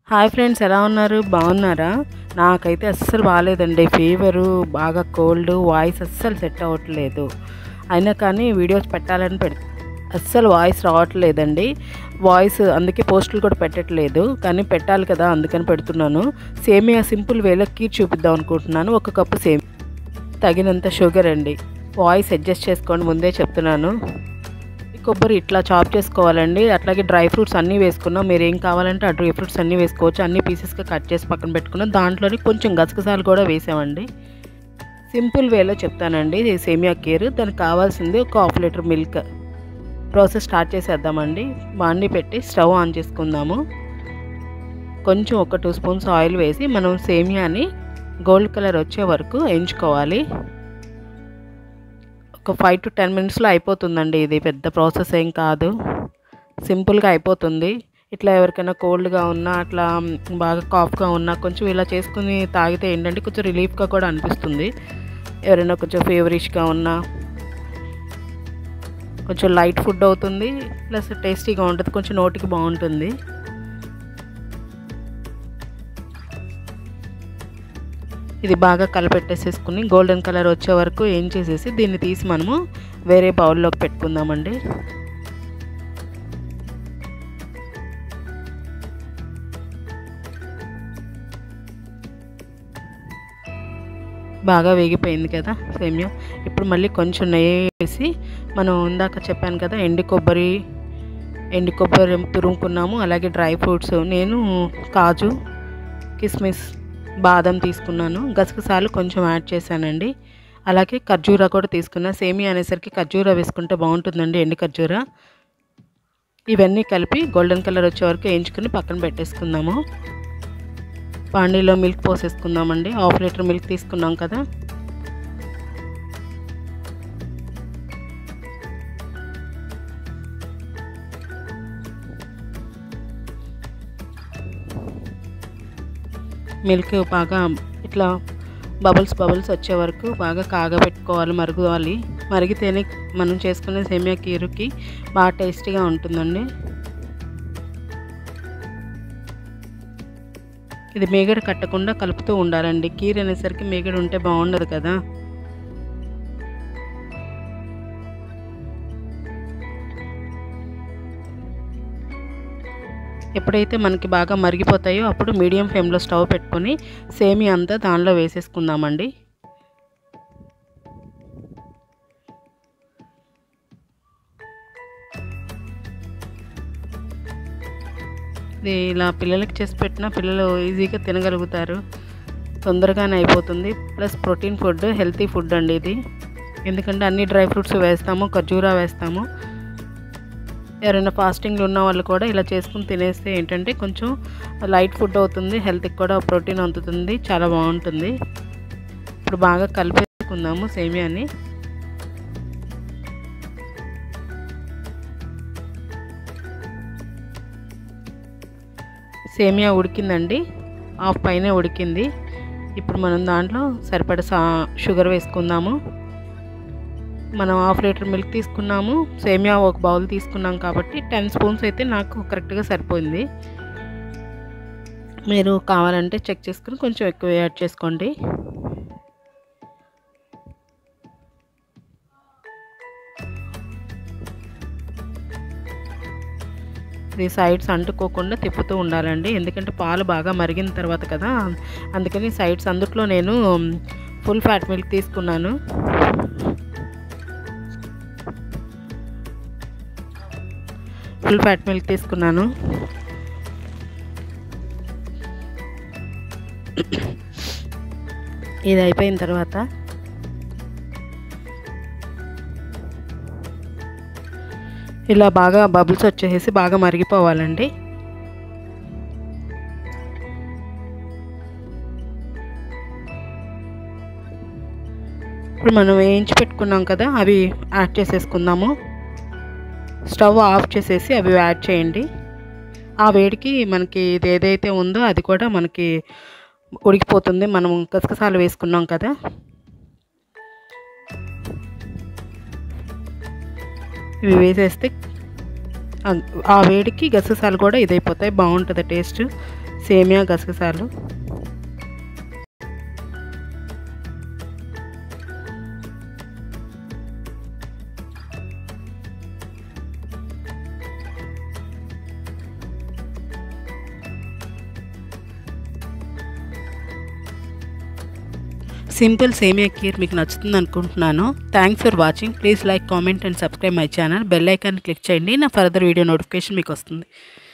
hi friends ఎలా ఉన్నారు బాగున్నారా నాకైతే అస్సలు బాగాలేదండి ఫీవరు బాగా కోల్డ్ వాయిస్ అస్సలు సెట్ అవ్వట్లేదు అయినా కానీ వీడియోస్ పెట్టాలని పెడ్ అస్సలు వాయిస్ రావట్లేదండి వాయిస్ అందుకే పోస్టులు కూడా పెట్టట్లేదు కానీ పెట్టాలి కదా అందుకని పెడుతున్నాను సేమియా సింపుల్ వేలో కీర్ చూపిద్దాం అనుకుంటున్నాను ఒక కప్పు సేమ్ తగినంత షుగర్ అండి వాయిస్ అడ్జస్ట్ చేసుకోండి ముందే చెప్తున్నాను కొబ్బరి ఇట్లా చాప్ చేసుకోవాలండి అట్లాగే డ్రై ఫ్రూట్స్ అన్నీ వేసుకున్నాం మీరు ఏం కావాలంటే ఆ డ్రై ఫ్రూట్స్ అన్నీ వేసుకోవచ్చు అన్ని పీసెస్గా కట్ చేసి పక్కన పెట్టుకున్నాం దాంట్లోని కొంచెం గసగసాలు కూడా వేసామండి సింపుల్ వేలో చెప్తానండి ఇది సేమియా కీర్ దానికి కావాల్సింది ఒక half litre milk process start చేసేద్దామండి బాండి పెట్టి స్టవ్ ఆన్ చేసుకుందాము కొంచెం ఒక టూ స్పూన్స్ ఆయిల్ వేసి మనం సేమియాని గోల్డ్ కలర్ వచ్చే వరకు ఎంచుకోవాలి ఒక ఫైవ్ టు టెన్ మినిట్స్లో అయిపోతుందండి ఇది పెద్ద ప్రాసెస్ ఏం కాదు సింపుల్గా అయిపోతుంది ఇట్లా ఎవరికైనా కోల్డ్గా ఉన్నా అట్లా బాగా కాఫ్గా ఉన్నా కొంచెం ఇలా చేసుకుని తాగితే ఏంటంటే కొంచెం రిలీఫ్గా కూడా అనిపిస్తుంది ఎవరైనా కొంచెం ఫేవరిష్గా ఉన్నా కొంచెం లైట్ ఫుడ్ అవుతుంది ప్లస్ టేస్టీగా ఉంటుంది కొంచెం నోటికి బాగుంటుంది ఇది బాగా కలపెట్టేసేసుకుని గోల్డెన్ కలర్ వచ్చే వరకు ఏం చేసేసి దీన్ని తీసి మనము వేరే బౌల్లోకి పెట్టుకుందామండి బాగా వేగిపోయింది కదా సేమియా ఇప్పుడు మళ్ళీ కొంచెం నెయ్యి వేసి మనం ఇందాక చెప్పాను కదా ఎండి కొబ్బరి ఎండి కొబ్బరి తురుముకున్నాము అలాగే డ్రై ఫ్రూట్స్ నేను కాజు కిస్మిస్ బాదం తీసుకున్నాను గసగసాలు కొంచెం యాడ్ చేశానండి అలాగే ఖర్జూరా కూడా తీసుకున్నా సేమియా అనేసరికి ఖర్జూరా వేసుకుంటే బాగుంటుందండి ఎండి ఖర్జూరా ఇవన్నీ కలిపి గోల్డెన్ కలర్ వచ్చే వరకు వేయించుకుని పక్కన పెట్టేసుకుందాము పాండీలో మిల్క్ పోసేసుకుందామండి హాఫ్ లీటర్ మిల్క్ తీసుకున్నాం కదా మిల్క్ బాగా ఇట్లా బబుల్స్ బబుల్స్ వచ్చే వరకు బాగా కాగబెట్టుకోవాలి మరుగువాలి మరిగితేనే మనం చేసుకునే సేమియా కీరుకి బాగా టేస్టీగా ఉంటుందండి ఇది మేగడ కట్టకుండా కలుపుతూ ఉండాలండి కీర్ అనేసరికి మేగడ ఉంటే బాగుండదు కదా ఎప్పుడైతే మనకి బాగా మరిగిపోతాయో అప్పుడు మీడియం ఫ్లేమ్లో స్టవ్ పెట్టుకొని సేమి అంతా దానిలో వేసేసుకుందామండి ఇది ఇలా పిల్లలకి చేసి పెట్టినా పిల్లలు ఈజీగా తినగలుగుతారు తొందరగానే అయిపోతుంది plus protein food healthy food అండి ఇది ఎందుకంటే అన్ని డ్రై ఫ్రూట్స్ వేస్తాము ఖర్జూరా వేస్తాము ఎవరైనా ఫాస్టింగ్లు ఉన్న వాళ్ళు కూడా ఇలా చేసుకుని తినేస్తే ఏంటంటే కొంచెం లైట్ ఫుడ్ అవుతుంది హెల్త్కి కూడా ప్రోటీన్ అందుతుంది చాలా బాగుంటుంది ఇప్పుడు బాగా కలిపేసుకుందాము సేమియాని సేమియా ఉడికిందండి హాఫ్ పైన ఉడికింది ఇప్పుడు మనం దాంట్లో సరిపడ సా షుగర్ వేసుకుందాము మనం హాఫ్ లీటర్ మిల్క్ తీసుకున్నాము సేమియా ఒక బౌల్ తీసుకున్నాం కాబట్టి టెన్ స్పూన్స్ అయితే నాకు కరెక్ట్గా సరిపోయింది మీరు కావాలంటే చెక్ చేసుకుని కొంచెం ఎక్కువ యాడ్ చేసుకోండి ఇది సైడ్స్ అంటుకోకుండా తిప్పుతూ ఉండాలండి ఎందుకంటే పాలు బాగా మరిగిన తర్వాత కదా అందుకని సైడ్స్ అందుట్లో నేను ఫుల్ ఫ్యాట్ మిల్క్ తీసుకున్నాను ఫుల్ ఫ్యాట్ మిల్క్ తీసుకున్నాను ఇది అయిపోయిన తర్వాత ఇలా బాగా బబుల్స్ వచ్చేసి బాగా మరిగిపోవాలండి ఇప్పుడు మనం వేయించి పెట్టుకున్నాం కదా అవి యాడ్ చేసేసుకుందాము స్టవ్ ఆఫ్ చేసేసి అవి యాడ్ చేయండి ఆ వేడికి మనకి ఇది ఏదైతే ఉందో అది కూడా మనకి ఉడికిపోతుంది మనం గసగసాలు వేసుకున్నాం కదా ఇవి వేసేస్తే ఆ వేడికి గసగసాలు కూడా ఇదైపోతాయి బాగుంటుంది టేస్ట్ సేమియా గసగసాలు సింపుల్ సేమియా కీర్ మీకు నచ్చుతుంది అనుకుంటున్నాను thanks for watching please like comment and subscribe my channel bell icon click చేయండి నా ఫర్దర్ వీడియో నోటిఫికేషన్ మీకు వస్తుంది